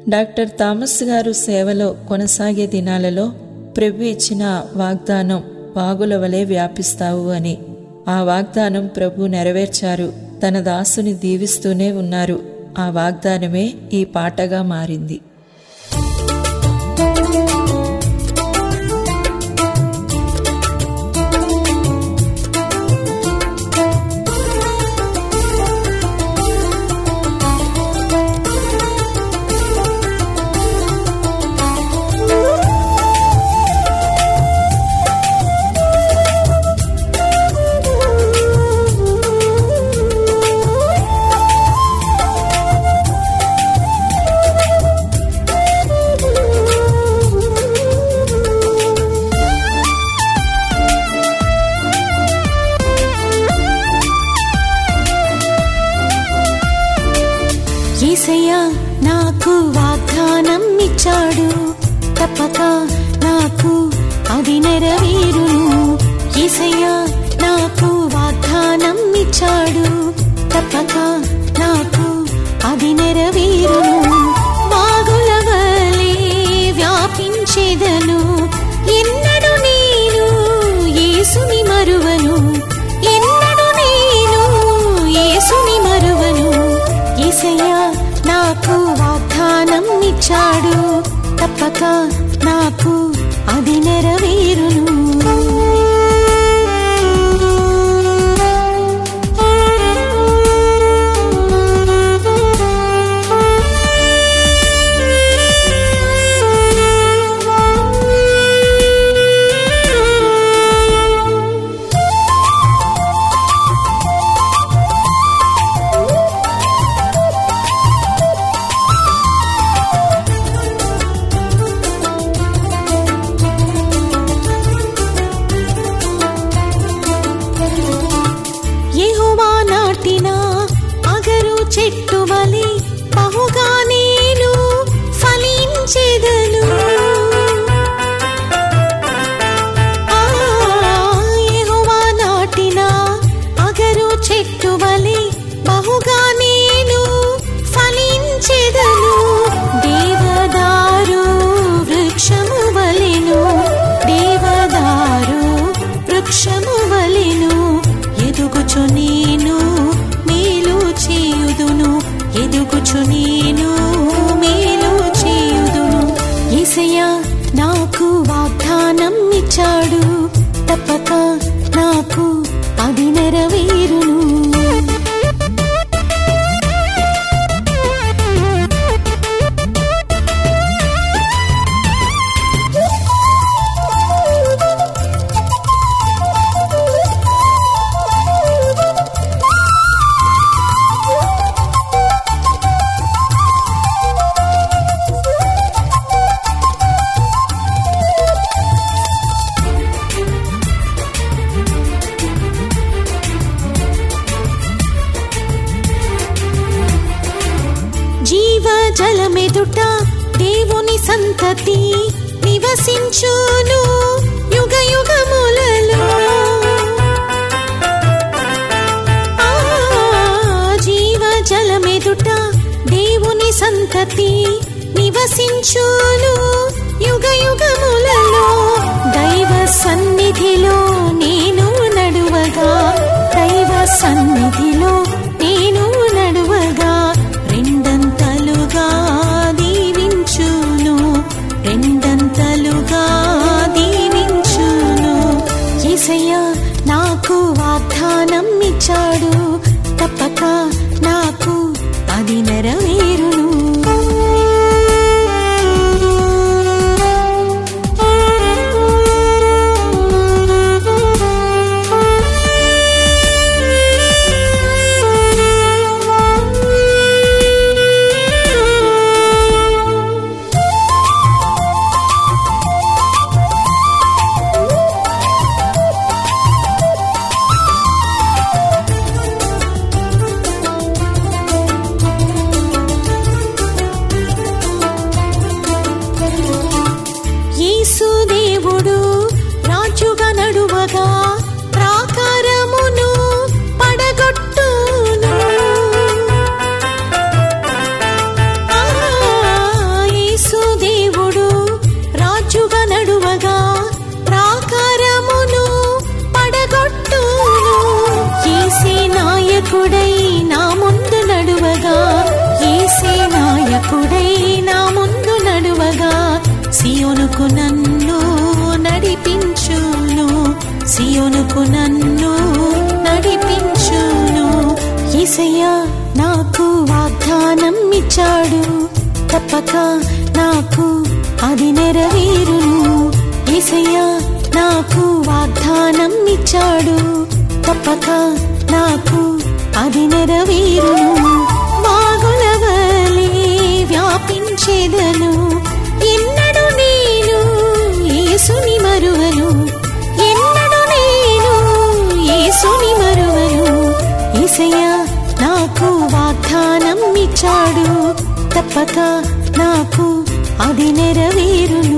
doctor Thomas గారు సేవలో కొనసాగే దినాలలో ప్రభు ఇచ్చిన వాగ్దానం వాగుల వలె వ్యాపిస్తావు అని ఆ వాగ్దానం ప్రభు నెరవేర్చారు తన దాసుని దీవిస్తూనే ఉన్నారు ఆ వాగ్దానమే ఈ పాటగా మారింది ఏసయ్యా నాకు వాగ్దానం ఇచ్చాడు తప్పక నాకు అది నెరవేరును ఏసయ్యా నాకు వాగ్దానం ఇచ్చాడు తప్పక నాకు అది నెరవేరును వాగుల వలె వ్యాపించేదను ఎన్నడు నేను యేసుని మరువను ఎన్నడు నేను యేసుని మరువను ఏసయ్యా నాకు వాగ్దానం ఇచ్చాడు తప్పక నాకు అది నెరవేరును యెహోవా నాటిన అగరు చెట్టు వలె బహుగా నేను ఫలించెదను ఆ, యెహోవా నాటిన అగరు చెట్టు వలె బహుగా నేను ఫలించెదను దేవదారు వృక్షము వలెను దేవదారు వృక్షము వలెను ఎదుగుచు నేను మేలు చేయుదును ఎదుగుచు నేను మేలు చేయుదును ఏసయ్యా నాకు వాగ్దానం ఇచ్చాడు తప్పక నాకు అది నెరవేరును జీవ జలమెదుట దేవుని సంతతి నివసించును యుగ యుగములలో ఆ, జీవ జలమెదుట దేవుని సంతతి నివసించును యుగ యుగములలో దైవ సన్నిధిలో నేను నడువగా దైవ సన్నిధిలో నేను నడువగా రెండంతలుగా దీవించును రెండంతలుగా దీవించును ఏసయ్యా నాకు వాగ్దానం ఇచ్చాడు తప్పక నాకు అది నెరవేరును రక్షకుడై నా ముందు నడువగా సియోనుకు నన్ను నడిపించును సియోనుకు నన్ను నడిపించును ఈసయ్యా నాకు వాగ్దానం ఇచ్చాడు తప్పక నాకు అది నెరవేరును ఈసయ్యా నాకు వాగ్దానం ఇచ్చాడు తప్పక నాకు అది నెరవేరును వాగుల వలె వ్యాపించేదను ఎన్నడు నేను యేసుని మరువను ఎన్నడు నేను యేసుని మరువను ఈసయ్యా నాకు వాగ్దానం ఇచ్చాడు తప్పక నాకు అది నెరవేరును